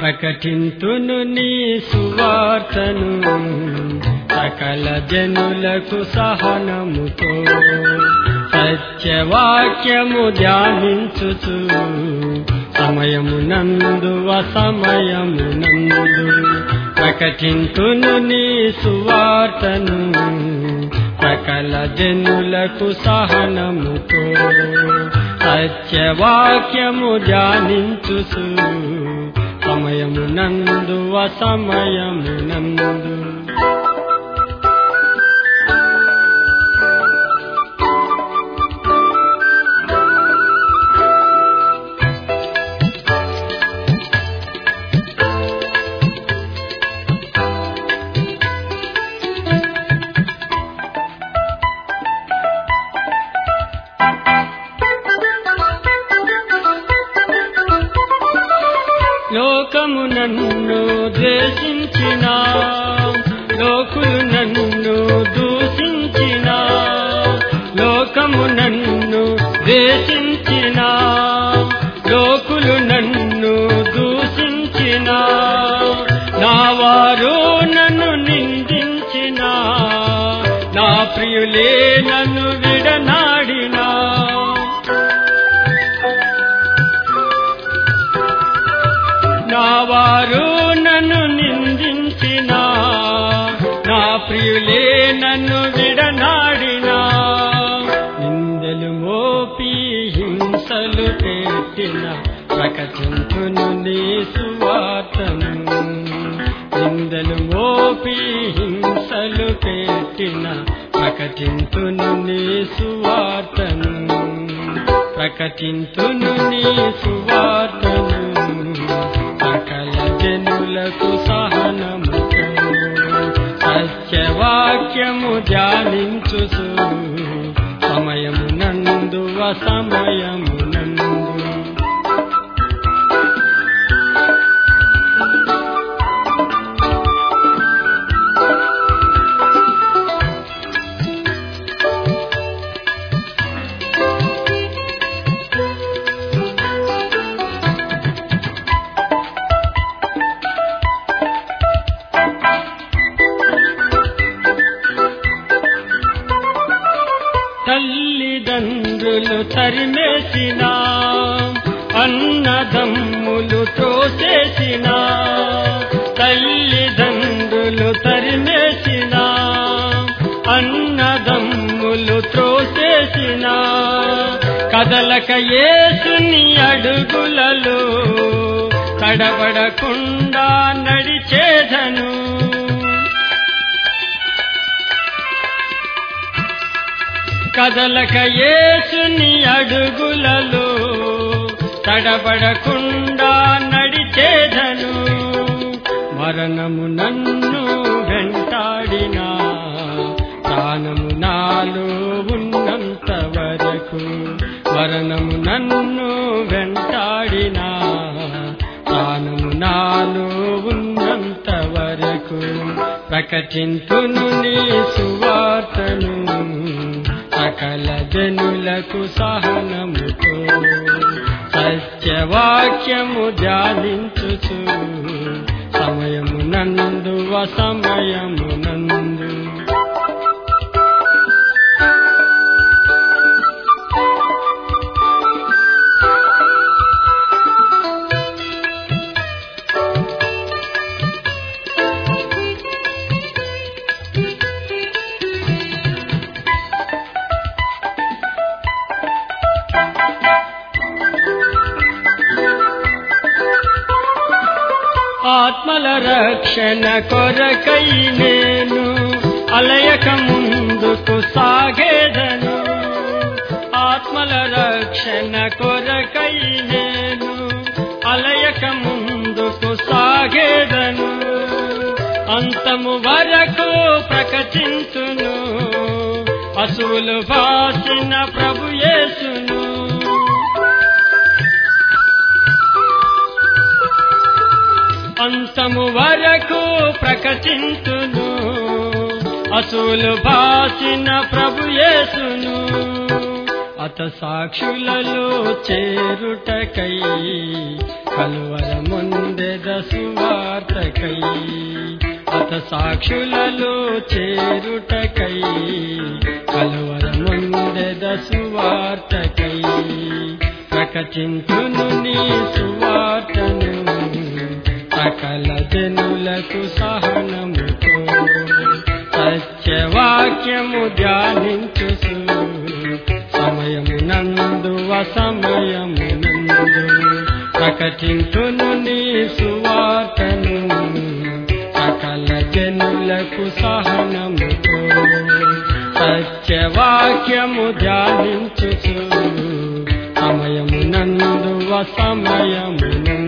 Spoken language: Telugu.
ప్రకటింతును నీ సువార్తను సకల జనులకు సహనముతో సత్యవాక్యము ధ్యానించుచు సమయమునందు అసమయమునందు ప్రకటింతును నీ సువార్తను సకల జనులకు సహనముతో సత్యవాక్యము ధ్యానించుచు సమయమునందు అసమయమునందు లోకము నన్ను ద్వేషించిన లోకులు నన్ను దూషించిన లోకము నన్ను ద్వేషించిన లోకులు నన్ను దూషించిన నా వారు నన్ను నిందించిన నా ప్రియులే నన్ను విడనాడినా నా వారు నన్ను నిందించిన నా ప్రియులే నన్ను విడనాడినా నిందలు మోపి హింసలు పెట్టిన ప్రకటించును నీ సువార్తను నిందలు మోపి హింసలు పెట్టిన ప్రకటించును నీ సువార్తను ప్రకటింతును నీ సువార్తను సకల జనులకు సహనముతో సత్యవాక్యము ధ్యానించుసు సమయమునందు అసమయమునందు తల్లిదండ్రులు తరిమేసిన అన్నదమ్ములు తోసేసిన తల్లిదండ్రులు తరిమేసిన అన్నదమ్ములు త్రోసేసిన కదలక యేసుని అడుగులలో తడబడకుండా నడిచేదను కదలక యేసుని అడుగులలో తడబడకుండా నడిచేదను మరణము నన్ను వెంటాడిన ప్రాణము నాలో ఉన్నంత వరకు మరణము నన్ను వెంటాడిన ప్రాణము నాలో ఉన్నంత వరకు ప్రకటింతును నీ సువార్తను సకల జనులకు సహనముతో సత్యవాక్యము ధ్యానించుచు సమయమునందు అసమయమునందు ఆత్మల రక్షణ కొరకై నేను అలయక ముందుకు సాగేదను ఆత్మల రక్షణ కొరకై నేను అలయక ముందుకు సాగేదను అంతము వరకు ప్రకటించును అసువులు భాసిన ప్రభు యేసును అంతము వరకు ప్రకటించును అసూలు భాసిన ప్రభు యేసును అత సాక్షులలో చేరుటకై కలువరముందెద సువార్తకై అత సాక్షులలో చేరుటకై కలువరముందెద సువార్తకై ప్రకటించును నీ సువార్తను సకల జనులకు సహనముతో సత్యవాక్యము ధ్యానించు సమయమునందు అసమయమునందు ప్రకటించును నీ సువార్తను సకల జనులకు సహనముతో సత్యవాక్యము ధ్యానించు సమయమునందు అసమయమునందు